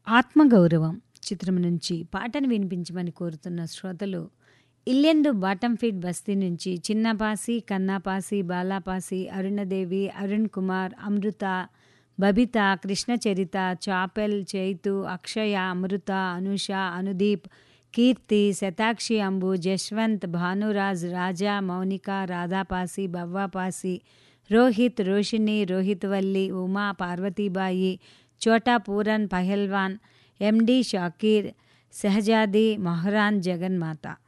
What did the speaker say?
ఆత్మగౌరవం చిత్రం నుంచి పాటను వినిపించమని కోరుతున్న శ్రోతలు ఇల్లెందు బాటం ఫీడ్ బస్తీ నుంచి చిన్నపాసి కన్నాపాసి బాలాపాసి అరుణదేవి అరుణ్ కుమార్ అమృత బబిత కృష్ణచరిత చాపెల్ చైతు అక్షయ అమృత అనుష అనుదీప్ కీర్తి శతాక్షి అంబు జశ్వంత్ భానురాజ్ రాజా మౌనిక రాధాపాసి బవ్వాపాసి రోహిత్ రోషిని రోహిత్ వల్లి ఉమా పార్వతీబాయి చోటా పూరన్ పహల్వాన్ ఎండి షాకీర్ షహజాది మొహరాన్ జగన్మాత